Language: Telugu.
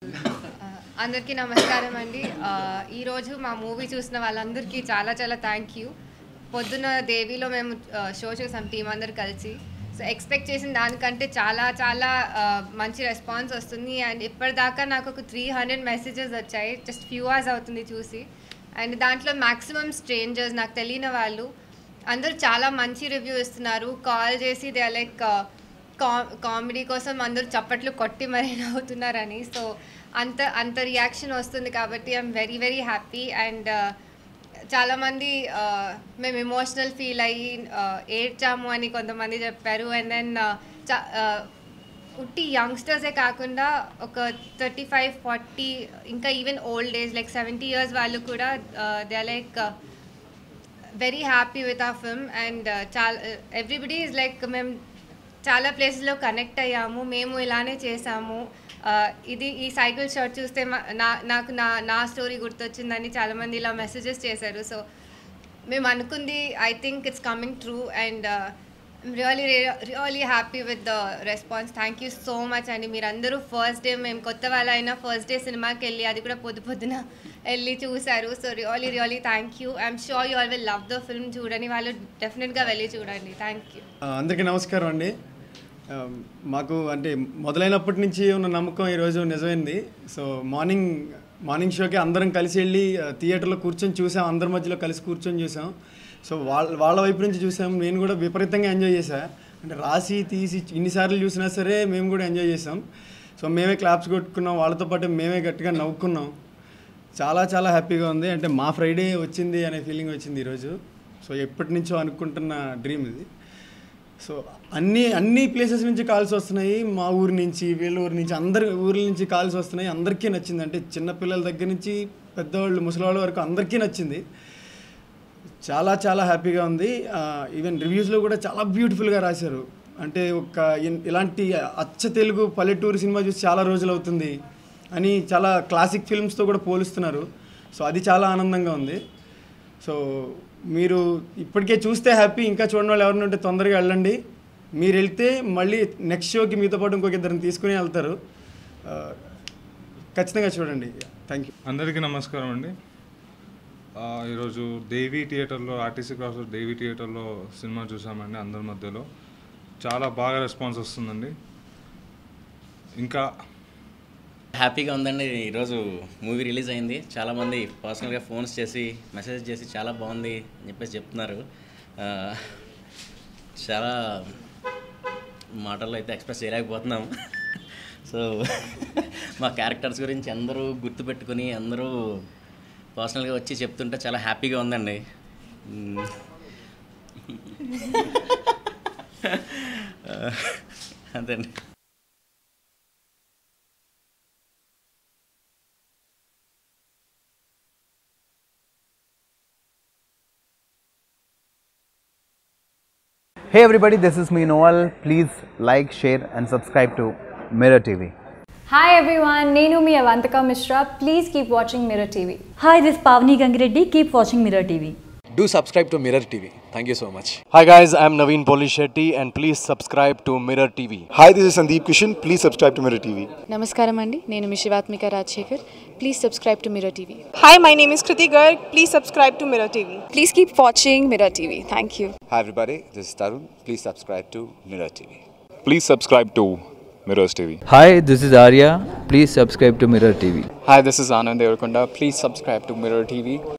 అందరికీ నమస్కారం అండి ఆ, ఈరోజు మా మూవీ చూసిన వాళ్ళందరికీ చాలా చాలా థ్యాంక్ యూ పొద్దున దేవిలో మేము షో చూసాం టీం అందరు కలిసి సో ఎక్స్పెక్ట్ చేసిన దానికంటే చాలా చాలా ఆ, మంచి రెస్పాన్స్ వస్తుంది అండ్ ఇప్పటిదాకా నాకు ఒక త్రీ హండ్రెడ్ మెసేజెస్ వచ్చాయి జస్ట్ ఫ్యూ అవర్స్ అవుతుంది చూసి అండ్ దాంట్లో మ్యాక్సిమం స్ట్రేంజర్స్ నాకు తెలియని వాళ్ళు అందరూ చాలా మంచి రివ్యూ ఇస్తున్నారు కాల్ చేసి దే లైక్ కా కామెడీ కోసం అందరూ చప్పట్లు కొట్టి మరీ నవ్వుతున్నారని సో అంత అంత రియాక్షన్ వస్తుంది కాబట్టి I'm very very happy and చాలామంది మేము ఎమోషనల్ ఫీల్ అయ్యి uh, ఏడ్చాము అని కొంతమంది చెప్పారు అండ్ దెన్ ఉట్టి యంగ్స్టర్సే కాకుండా ఒక థర్టీ ఫైవ్ ఫార్టీ ఇంకా even old age like seventy years వాళ్ళు కూడా they like very happy with ఆ ఫిల్మ్ అండ్ చాలా ఎవ్రీబడి ఈజ్ లైక్ మేము చాలా ప్లేసెస్లో కనెక్ట్ అయ్యాము మేము ఇలానే చేసాము Uh, ఇది ఈ సైకిల్ షర్ట్ చూస్తే మా- నా నాకు నా నా స్టోరీ గుర్తొచ్చిందని చాలామంది ఇలా మెసేజెస్ చేశారు సో మేము అనుకుంది I think it's coming true and really really happy with the response thank you so much అండి మీరందరూ ఫస్ట్ డే మేము కొత్త వాళ్ళైనా ఫస్ట్ డే సినిమాకి వెళ్ళి అది కూడా పొద్దు పొద్దున వెళ్ళి చూశారు so really really thank you I'm sure you all will love the film చూడని వాళ్ళు డెఫినెట్గా వెళ్ళి చూడండి థ్యాంక్ యూ ఆ, అందరికీ నమస్కారం అండి ఆ, మాకు అంటే మొదలైనప్పటి నుంచి ఉన్న నమ్మకం ఈరోజు నిజమైంది సో మార్నింగ్ మార్నింగ్ షోకి అందరం కలిసి వెళ్ళి ఆ, థియేటర్లో కూర్చొని చూసాం అందరి మధ్యలో కలిసి కూర్చొని చూసాం సో వాళ్ళ వాళ్ళ వైపు నుంచి చూసాం నేను కూడా విపరీతంగా ఎంజాయ్ చేశా అంటే రాసి తీసి ఇన్నిసార్లు చూసినా సరే మేము కూడా ఎంజాయ్ చేసాం సో మేమే క్లాప్స్ కొట్టుకున్నాం వాళ్ళతో పాటు మేమే గట్టిగా నవ్వుకున్నాం చాలా చాలా హ్యాపీగా ఉంది అంటే మా ఫ్రైడే వచ్చింది అనే ఫీలింగ్ వచ్చింది ఈరోజు సో ఎప్పటి నుంచో అనుకుంటున్న డ్రీమ్ ఇది సో అన్ని అన్ని ప్లేసెస్ నుంచి కాల్స్ వస్తున్నాయి మా ఊరి నుంచి వీళ్ళ ఊరి నుంచి అందరి ఊర్ల నుంచి కాల్స్ వస్తున్నాయి అందరికీ నచ్చింది అంటే చిన్నపిల్లల దగ్గర నుంచి పెద్దవాళ్ళు ముసలివాళ్ళ వరకు అందరికీ నచ్చింది చాలా చాలా హ్యాపీగా ఉంది ఈవెన్ రివ్యూస్లో కూడా చాలా బ్యూటిఫుల్గా రాశారు అంటే ఒక ఇన్- ఇలాంటి అచ్చ తెలుగు పల్లెటూరు సినిమా చూసి చాలా రోజులు అవుతుంది అని చాలా క్లాసిక్ ఫిల్మ్స్తో కూడా పోలుస్తున్నారు సో అది చాలా ఆనందంగా ఉంది సో మీరు ఇప్పటికే చూస్తే హ్యాపీ ఇంకా చూడని వాళ్ళు ఎవరైనా ఉంటే తొందరగా వెళ్ళండి మీరు వెళ్తే మళ్ళీ నెక్స్ట్ షోకి మీతో పాటు ఇంకొక ఇద్దరిని తీసుకుని వెళ్తారు ఆ, ఖచ్చితంగా చూడండి థ్యాంక్ యూ అందరికీ నమస్కారం అండి ఆ, ఈరోజు దేవి థియేటర్లో ఆర్టీసీ క్రాస్ దేవి థియేటర్లో సినిమా చూసామండి అందరి మధ్యలో చాలా బాగా రెస్పాన్స్ వస్తుందండి ఇంకా హ్యాపీగా ఉందండి ఈరోజు మూవీ రిలీజ్ అయింది చాలామంది పర్సనల్గా ఫోన్స్ చేసి మెసేజ్ చేసి చాలా బాగుంది అని చెప్పేసి చెప్తున్నారు ఆ, చాలా మాటల్లో అయితే ఎక్స్ప్రెస్ చేయలేకపోతున్నాం సో మా క్యారెక్టర్స్ గురించి అందరూ గుర్తుపెట్టుకుని అందరూ పర్సనల్గా వచ్చి చెప్తుంటే చాలా హ్యాపీగా ఉందండి మ్. ఆ, అంతేండి Hey everybody, this is me Noel. Please like, share, and subscribe to Mirror TV. Hi everyone, Nenu mi Avantika Mishra. Please keep watching Mirror TV. Hi, this is Pavni Gangireddy. Keep watching Mirror TV. Do subscribe to Mirror TV. Thank you so much. Hi guys, I'm Naveen Polishetty and please subscribe to Mirror TV. Hi, this is Sandeep Kishan. Please subscribe to Mirror TV. నమస్కారం అండి నేను మీ Sivathmika Rajasekhar please subscribe to Mirror TV Hi, my name is Kriti Garg. Please subscribe to Mirror TV. Please keep watching Mirror TV thank you Hi, everybody. This is Tarun. Please subscribe to Mirror TV. Please subscribe to Mirrors TV Hi, this is Arya. Please subscribe to Mirror TV. Hi, this is Anand Devarkonda. Please subscribe to Mirror TV.